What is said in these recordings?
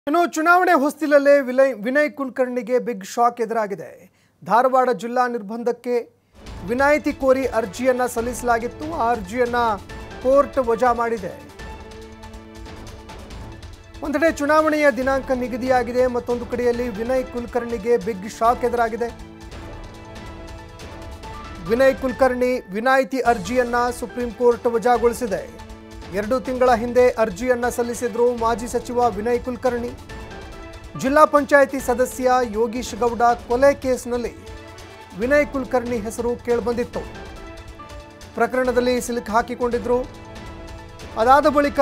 ಇನ್ನು ಚುನಾವಣೆ ಹೊಸ್ತಿಲಲ್ಲೇ ವಿಲಯ್ ವಿನಯ್ ಕುಲಕರ್ಣಿಗೆ ಬಿಗ್ ಶಾಕ್ ಎದುರಾಗಿದೆ ಧಾರವಾಡ ಜಿಲ್ಲಾ ನಿರ್ಬಂಧಕ್ಕೆ ವಿನಾಯಿತಿ ಕೋರಿ ಅರ್ಜಿಯನ್ನ ಸಲ್ಲಿಸಲಾಗಿತ್ತು ಆ ಅರ್ಜಿಯನ್ನ ಕೋರ್ಟ್ ವಜಾ ಮಾಡಿದೆ ಒಂದೆಡೆ ಚುನಾವಣೆಯ ದಿನಾಂಕ ನಿಗದಿಯಾಗಿದೆ ಮತ್ತೊಂದು ಕಡೆಯಲ್ಲಿ ವಿನಯ್ ಕುಲಕರ್ಣಿಗೆ ಬಿಗ್ ಶಾಕ್ ಎದುರಾಗಿದೆ ವಿನಯ್ ಕುಲಕರ್ಣಿ ವಿನಾಯಿತಿ ಅರ್ಜಿಯನ್ನ ಸುಪ್ರೀಂ ಕೋರ್ಟ್ ವಜಾಗೊಳಿಸಿದೆ ಎರಡು ತಿಂಗಳ ಹಿಂದೆ ಅರ್ಜಿಯನ್ನ ಸಲ್ಲಿಸಿದ್ರು ಮಾಜಿ ಸಚಿವ ವಿನಯ್ ಕುಲಕರ್ಣಿ ಜಿಲ್ಲಾ ಪಂಚಾಯಿತಿ ಸದಸ್ಯ ಯೋಗೀಶ್ ಗೌಡ ಕೊಲೆ ಕೇಸ್ನಲ್ಲಿ ವಿನಯ್ ಕುಲಕರ್ಣಿ ಹೆಸರು ಕೇಳಿಬಂದಿತ್ತು ಪ್ರಕರಣದಲ್ಲಿ ಸಿಲುಕು ಹಾಕಿಕೊಂಡಿದ್ರು ಅದಾದ ಬಳಿಕ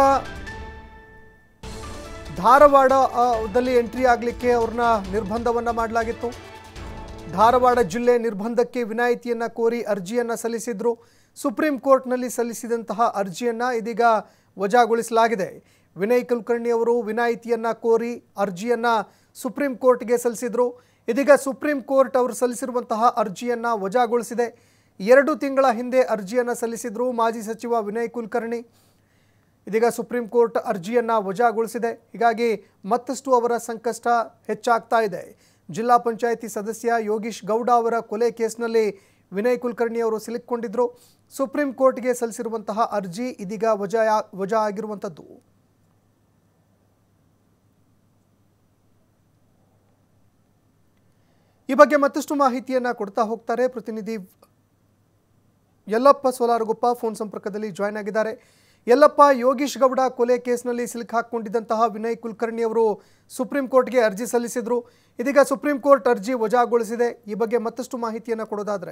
ಧಾರವಾಡ ಆ, ದಲ್ಲಿ ಎಂಟ್ರಿ ಆಗಲಿಕ್ಕೆ ಅವ್ರನ್ನ ನಿರ್ಬಂಧವನ್ನ ಮಾಡಲಾಗಿತ್ತು ಧಾರವಾಡ ಜಿಲ್ಲೆ ನಿರ್ಬಂಧಕ್ಕೆ ವಿನಾಯಿತಿಯನ್ನ ಕೋರಿ ಅರ್ಜಿಯನ್ನ ಸಲ್ಲಿಸಿದ್ರು ಸುಪ್ರೀಂ ಕೋರ್ಟ್ನಲ್ಲಿ ಸಲ್ಲಿಸಿದಂತಹ ಅರ್ಜಿಯನ್ನ ಇದೀಗ ವಜಾಗೊಳಿಸಲಾಗಿದೆ ವಿನಯ್ ಕುಲಕರ್ಣಿ ಅವರು ವಿನಾಯಿತಿಯನ್ನ ಕೋರಿ ಅರ್ಜಿಯನ್ನ ಸುಪ್ರೀಂ ಕೋರ್ಟ್ಗೆ ಸಲ್ಲಿಸಿದ್ರು ಇದೀಗ ಸುಪ್ರೀಂ ಕೋರ್ಟ್ ಅವರು ಸಲ್ಲಿಸಿರುವಂತಹ ಅರ್ಜಿಯನ್ನ ವಜಾಗೊಳಿಸಿದೆ ಎರಡು ತಿಂಗಳ ಹಿಂದೆ ಅರ್ಜಿಯನ್ನ ಸಲ್ಲಿಸಿದ್ರು ಮಾಜಿ ಸಚಿವ ವಿನಯ್ ಕುಲಕರ್ಣಿ ಇದೀಗ ಸುಪ್ರೀಂ ಕೋರ್ಟ್ ಅರ್ಜಿಯನ್ನ ವಜಾಗೊಳಿಸಿದೆ ಹೀಗಾಗಿ ಮತ್ತಷ್ಟು ಅವರ ಸಂಕಷ್ಟ ಹೆಚ್ಚಾಗ್ತಾ ಇದೆ ಜಿಲ್ಲಾ ಪಂಚಾಯಿತಿ ಸದಸ್ಯ ಯೋಗೀಶ್ ಗೌಡ ಅವರ ಕೊಲೆ ಕೇಸ್ನಲ್ಲಿ ವಿನಯ್ ಕುಲಕರ್ಣಿ ಅವರು ಸಿಲುಕಿಕೊಂಡಿದ್ರು ಸುಪ್ರೀಂ ಕೋರ್ಟ್ಗೆ ಸಲ್ಲಿಸಿರುವಂತಹ ಅರ್ಜಿ ಇದೀಗ ವಜಾ ವಜಾ ಆಗಿರುವಂಥದ್ದು ಈ ಬಗ್ಗೆ ಮತ್ತಷ್ಟು ಮಾಹಿತಿಯನ್ನ ಕೊಡ್ತಾ ಹೋಗ್ತಾರೆ ಪ್ರತಿನಿಧಿ ಯಲ್ಲಪ್ಪ ಸೋಲಾರಗುಪ್ಪ ಫೋನ್ ಸಂಪರ್ಕದಲ್ಲಿ ಜಾಯ್ನ್ ಆಗಿದ್ದಾರೆ ಯಲ್ಲಪ್ಪ ಯೋಗೀಶ್ ಗೌಡ ಕೊಲೆ ಕೇಸ್ನಲ್ಲಿ ಸಿಲುಕು ಹಾಕೊಂಡಿದ್ದಂತಹ ವಿನಯ್ ಕುಲಕರ್ಣಿ ಅವರು ಸುಪ್ರೀಂ ಕೋರ್ಟ್ಗೆ ಅರ್ಜಿ ಸಲ್ಲಿಸಿದ್ರು ಇದೀಗ ಸುಪ್ರೀಂ ಕೋರ್ಟ್ ಅರ್ಜಿ ವಜಾಗೊಳಿಸಿದೆ ಈ ಬಗ್ಗೆ ಮತ್ತಷ್ಟು ಮಾಹಿತಿಯನ್ನು ಕೊಡೋದಾದ್ರೆ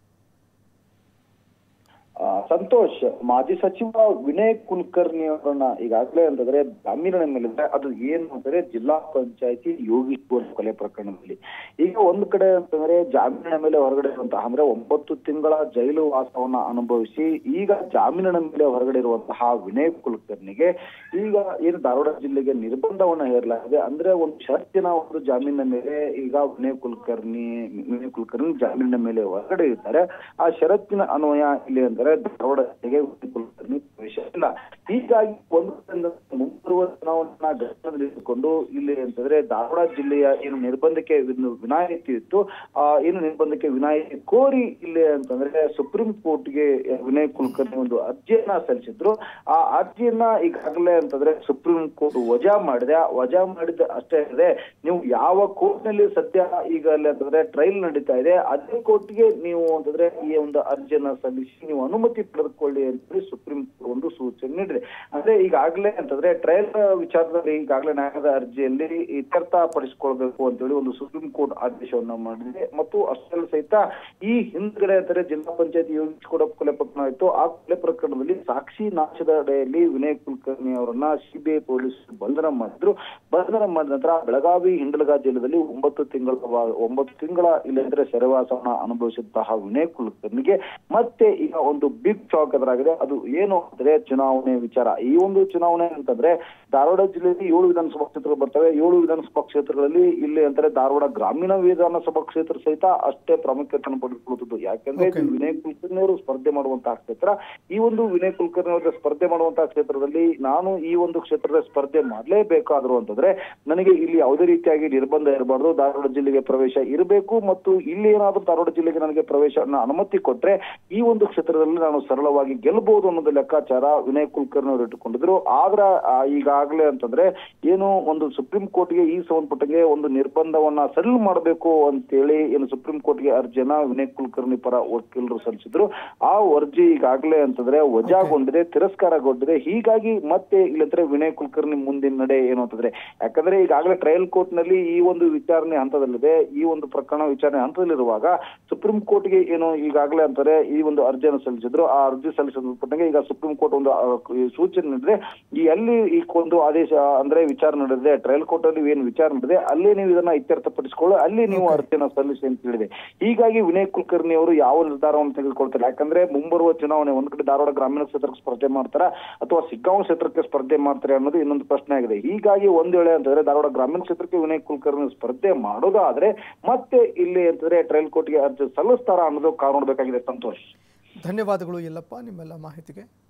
ಆ, ಸಂತೋಷ್ ಮಾಜಿ ಸಚಿವ ವಿನಯ್ ಕುಲಕರ್ಣಿ ಅವರನ್ನ ಈಗಾಗಲೇ ಅಂತಂದ್ರೆ ಜಾಮೀನಿನ ಮೇಲಿದೆ ಅದು ಏನು ಅಂತಂದ್ರೆ ಜಿಲ್ಲಾ ಪಂಚಾಯತಿ ಯೋಗೀಶ್ ಗೌಡ ಕೊಲೆ ಪ್ರಕರಣದಲ್ಲಿ ಈಗ ಒಂದು ಕಡೆ ಅಂತಂದ್ರೆ ಜಾಮೀನಿನ ಮೇಲೆ ಹೊರಗಡೆ ಇರುವಂತಹ ಅಂದ್ರೆ ಒಂಬತ್ತು ತಿಂಗಳ ಜೈಲು ವಾಸವನ್ನ ಅನುಭವಿಸಿ ಈಗ ಜಾಮೀನಿನ ಮೇಲೆ ಹೊರಗಡೆ ಇರುವಂತಹ ವಿನಯ್ ಕುಲಕರ್ಣಿಗೆ ಈಗ ಏನು ಧಾರವಾಡ ಜಿಲ್ಲೆಗೆ ನಿರ್ಬಂಧವನ್ನ ಹೇರಲಾಗಿದೆ ಅಂದ್ರೆ ಒಂದು ಷರತ್ತಿನ ಒಂದು ಜಾಮೀನಿನ ಮೇಲೆ ಈಗ ವಿನಯ್ ಕುಲಕರ್ಣಿ ವಿನಯ್ ಕುಲಕರ್ಣಿ ಜಾಮೀನಿನ ಮೇಲೆ ಹೊರಗಡೆ ಇರ್ತಾರೆ ಆ ಷರತ್ತಿನ ಅನ್ವಯ ಇಲ್ಲಿ ಅಂದರೆ ಧಾರವಾಡ ಜಿಲ್ಲೆಗೆ ವಿನಯ್ ಕುಲಕರ್ಣಿ ಪ್ರವೇಶ ಇಲ್ಲ ಹೀಗಾಗಿ ಒಂದು ಕಡೆಯಿಂದ ಮುಂಬರುವ ಚುನಾವಣಾ ಗಮನದಲ್ಲಿಟ್ಟುಕೊಂಡು ಇಲ್ಲಿ ಅಂತಂದ್ರೆ ಧಾರವಾಡ ಜಿಲ್ಲೆಯ ಏನು ನಿರ್ಬಂಧಕ್ಕೆ ವಿನ್- ವಿನಾಯಿತಿ ಇತ್ತು ಆ ಏನು ನಿರ್ಬಂಧಕ್ಕೆ ವಿನಾಯಿತಿ ಕೋರಿ ಇಲ್ಲಿ ಅಂತಂದ್ರೆ ಸುಪ್ರೀಂ ಕೋರ್ಟ್ಗೆ ವಿನಯ್ ಕುಲಕರ್ಣಿ ಒಂದು ಅರ್ಜಿಯನ್ನ ಸಲ್ಲಿಸಿದ್ರು ಆ ಅರ್ಜಿಯನ್ನ ಈಗಾಗಲೇ ಅಂತಂದ್ರೆ ಸುಪ್ರೀಂ ಕೋರ್ಟ್ ವಜಾ ಮಾಡಿದೆ ಆ ವಜಾ ಮಾಡಿದ ಅಷ್ಟೇ ಅಲ್ಲದೆ ನೀವು ಯಾವ ಕೋರ್ಟ್ ನಲ್ಲಿ ಸದ್ಯ ಈಗ ಅಲ್ಲಿ ಅಂತಂದ್ರೆ ಟ್ರಯಲ್ ನಡೀತಾ ಇದೆ ಅದೇ ಕೋರ್ಟ್ಗೆ ನೀವು ಅಂತಂದ್ರೆ ಈ ಒಂದು ಅರ್ಜಿಯನ್ನ ಸಲ್ಲಿಸಿ ನೀವು ಅನುಮತಿ ಪಡೆದುಕೊಳ್ಳಿ ಅಂತ ಹೇಳಿ ಸುಪ್ರೀಂ ಕೋರ್ಟ್ ಒಂದು ಸೂಚನೆ ನೀಡಿದೆ ಅಂದ್ರೆ ಈಗಾಗಲೇ ಅಂತಂದ್ರೆ ಟ್ರಯಲ್ ವಿಚಾರದಲ್ಲಿ ಈಗಾಗಲೇ ನ್ಯಾಯದ ಅರ್ಜಿಯಲ್ಲಿ ಇತ್ಯರ್ಥ ಪಡಿಸಿಕೊಳ್ಬೇಕು ಅಂತೇಳಿ ಒಂದು ಸುಪ್ರೀಂ ಕೋರ್ಟ್ ಆದೇಶವನ್ನ ಮಾಡಿದೆ ಮತ್ತು ಅಷ್ಟೇ ಸಹಿತ ಈ ಹಿಂದ್ಗಡೆ ಅಂತಾರೆ ಜಿಲ್ಲಾ ಪಂಚಾಯತ್ ಯೋಗೀಶ್ ಕೂಡ ಕೊಲೆ ಪ್ರಕರಣ ಇತ್ತು ಆ ಕೊಲೆ ಪ್ರಕರಣದಲ್ಲಿ ಸಾಕ್ಷಿ ನಾಶದ ಅಡೆಯಲ್ಲಿ ವಿನಯ್ ಕುಲಕರ್ಣಿ ಅವರನ್ನ ಸಿಬಿಐ ಪೊಲೀಸ್ ಬಂಧನ ಮಾಡಿದ್ರು ಬಂಧನ ಮಾಡಿದ ನಂತರ ಬೆಳಗಾವಿ ಹಿಂಡಲಗ ಜಿಲ್ಲೆಯಲ್ಲಿ ಒಂಬತ್ತು ತಿಂಗಳ ವಾ- ಒಂಬತ್ತು ತಿಂಗಳ ಇಲ್ಲಂದ್ರೆ ಸೆರೆವಾಸವನ್ನ ಅನುಭವಿಸಿದಂತಹ ವಿನಯ್ ಕುಲಕರ್ಣಿಗೆ ಮತ್ತೆ ಈಗ ಒಂದು ಬಿಗ್ ಶಾಕ್ ಎದುರಾಗಿದೆ ಅದು ಏನು ಅಂದ್ರೆ ಚುನಾವಣೆ ವಿಚಾರ ಈ ಒಂದು ಚುನಾವಣೆ ಅಂತಂದ್ರೆ ಧಾರವಾಡ ಜಿಲ್ಲೆಯಲ್ಲಿ ಏಳು ವಿಧಾನಸಭಾ ಕ್ಷೇತ್ರಗಳು ಬರ್ತವೆ ಏಳು ವಿಧಾನಸಭಾ ಕ್ಷೇತ್ರಗಳಲ್ಲಿ ಇಲ್ಲಿ ಅಂತಾರೆ ಧಾರವಾಡ ಗ್ರಾಮೀಣ ವಿಧಾನಸಭಾ ಕ್ಷೇತ್ರ ಸಹಿತ ಅಷ್ಟೇ ಪ್ರಾಮುಖ್ಯತೆಯನ್ನು ಪಡೆದುಕೊಳ್ಳುತ್ತದೆ ಯಾಕಂದ್ರೆ ಇದು Okay. ವಿನಯ್ ಕುಲಕರ್ಣಿ ಅವರು ಸ್ಪರ್ಧೆ ಮಾಡುವಂತಹ ಕ್ಷೇತ್ರ ಈ ಒಂದು ವಿನಯ್ ಕುಲಕರ್ಣಿ ಅವರ ಸ್ಪರ್ಧೆ ಮಾಡುವಂತಹ ಕ್ಷೇತ್ರದಲ್ಲಿ ನಾನು ಈ ಒಂದು ಕ್ಷೇತ್ರದ ಸ್ಪರ್ಧೆ ಮಾಡಲೇಬೇಕಾದ್ರು ಅಂತಂದ್ರೆ ನನಗೆ ಇಲ್ಲಿ ಯಾವುದೇ ರೀತಿಯಾಗಿ ನಿರ್ಬಂಧ ಇರಬಾರ್ದು ಧಾರವಾಡ ಜಿಲ್ಲೆಗೆ ಪ್ರವೇಶ ಇರಬೇಕು ಮತ್ತು ಇಲ್ಲಿ ಏನಾದ್ರೂ ಧಾರವಾಡ ಜಿಲ್ಲೆಗೆ ನನಗೆ ಪ್ರವೇಶವನ್ನ ಅನುಮತಿ ಕೊಟ್ರೆ ಈ ಒಂದು ಕ್ಷೇತ್ರದಲ್ಲಿ ನಾನು ಸರಳವಾಗಿ ಗೆಲ್ಲಬಹುದು ಅನ್ನೋದು ಲೆಕ್ಕಾಚಾರ ವಿನಯ್ ಕುಲಕರ್ಣಿ ಅವರು ಇಟ್ಟುಕೊಂಡಿದ್ರು ಆದ್ರ ಆ, ಈಗಾಗಲೇ ಅಂತಂದ್ರೆ ಏನು ಒಂದು ಸುಪ್ರೀಂ ಕೋರ್ಟ್ಗೆ ಈ ಸಂಬಂಧಪಟ್ಟಂಗೆ ಒಂದು ನಿರ್ಬಂಧವನ್ನ ಸಡಿಲ್ ಮಾಡಬೇಕು ಅಂತೇಳಿ ಏನು ಸುಪ್ರೀಂ ಕೋರ್ಟ್ಗೆ ಅರ್ಜಿಯನ್ನ ವಿನಯ್ ಕುಲಕರ್ಣಿ ಪರ ವಕೀಲರು ಸಲ್ಲಿಸಿದ್ರು ಆ ಅರ್ಜಿ ಈಗಾಗಲೇ ಅಂತಂದ್ರೆ ವಜಾಗೊಂಡಿದೆ ತಿರಸ್ಕಾರಗೊಂಡಿದೆ ಹೀಗಾಗಿ ಮತ್ತೆ ಇಲ್ಲಂದ್ರೆ ವಿನಯ್ ಕುಲಕರ್ಣಿ ಮುಂದಿನ ನಡೆ ಏನು ಅಂತಂದ್ರೆ ಯಾಕಂದ್ರೆ ಈಗಾಗಲೇ ಟ್ರಯಲ್ ಕೋರ್ಟ್ ನಲ್ಲಿ ಈ ಒಂದು ವಿಚಾರಣೆ ಹಂತದಲ್ಲಿದೆ ಈ ಒಂದು ಪ್ರಕರಣ ವಿಚಾರಣೆ ಹಂತದಲ್ಲಿರುವಾಗ ಸುಪ್ರೀಂ ಕೋರ್ಟ್ಗೆ ಏನು ಈಗಾಗಲೇ ಅಂತಾರೆ ಈ ಒಂದು ಅರ್ಜಿಯನ್ನು ಸಲ್ಲಿಸಿದ್ರು ಆ ಅರ್ಜಿ ಸಲ್ಲಿಸಲ್ಪಟ್ಟಂಗೆ ಈಗ ಸುಪ್ರೀಂ ಕೋರ್ಟ್ ಒಂದು ಆ, ಈ ಸೂಚನೆ ನೀಡಿದ್ರೆ ಈ ಎಲ್ಲಿ ಈ ಒಂದು ಆದೇಶ ಅಂದ್ರೆ ವಿಚಾರ ನಡೆದಿದೆ ಟ್ರಯಲ್ ಕೋರ್ಟ್ ಅಲ್ಲಿ ಏನು ವಿಚಾರ ನಡೆದಿದೆ ಅಲ್ಲಿ ನೀವು ಇದನ್ನ ಇತ್ಯರ್ಥಪಡಿಸಿಕೊಳ್ಳಿ ಅಲ್ಲಿ ನೀವು ಅರ್ಜಿಯನ್ನು ಸಲ್ಲಿಸಿ ಅಂತ ಹೇಳಿದೆ ಹೀಗಾಗಿ ವಿನಯ್ ಕುಲಕರ್ಣಿ ಅವರು ಯಾವ ನಿರ್ಧಾರವನ್ನು ತೆಗೆದುಕೊಳ್ತಾರೆ ಯಾಕಂದ್ರೆ ಮುಂಬರುವ ಚುನಾವಣೆ ಒಂದ್ ಕಡೆ ಧಾರವಾಡ ಗ್ರಾಮೀಣ ಕ್ಷೇತ್ರಕ್ಕೆ ಸ್ಪರ್ಧೆ ಮಾಡ್ತಾರ ಅಥವಾ ಸಿಗ್ಗಾಂವ್ ಕ್ಷೇತ್ರಕ್ಕೆ ಸ್ಪರ್ಧೆ ಮಾಡ್ತಾರೆ ಅನ್ನೋದು ಇನ್ನೊಂದು ಪ್ರಶ್ನೆ ಆಗಿದೆ ಹೀಗಾಗಿ ಒಂದ್ ವೇಳೆ ಅಂತಂದ್ರೆ ಧಾರವಾಡ ಗ್ರಾಮೀಣ ಕ್ಷೇತ್ರಕ್ಕೆ ವಿನಯ್ ಕುಲಕರ್ಣಿ ಸ್ಪರ್ಧೆ ಮಾಡೋದಾದ್ರೆ ಮತ್ತೆ ಇಲ್ಲಿ ಅಂತಂದ್ರೆ ಟ್ರಯಲ್ ಕೋರ್ಟ್ಗೆ ಅರ್ಜಿ ಸಲ್ಲಿಸ್ತಾರ ಅನ್ನೋದು ಕಾವು ನೋಡ್ಬೇಕಾಗಿದೆ ಸಂತೋಷ್ ಧನ್ಯವಾದಗಳು ಯಲ್ಲಪ್ಪ ನಿಮ್ಮೆಲ್ಲ ಮಾಹಿತಿಗೆ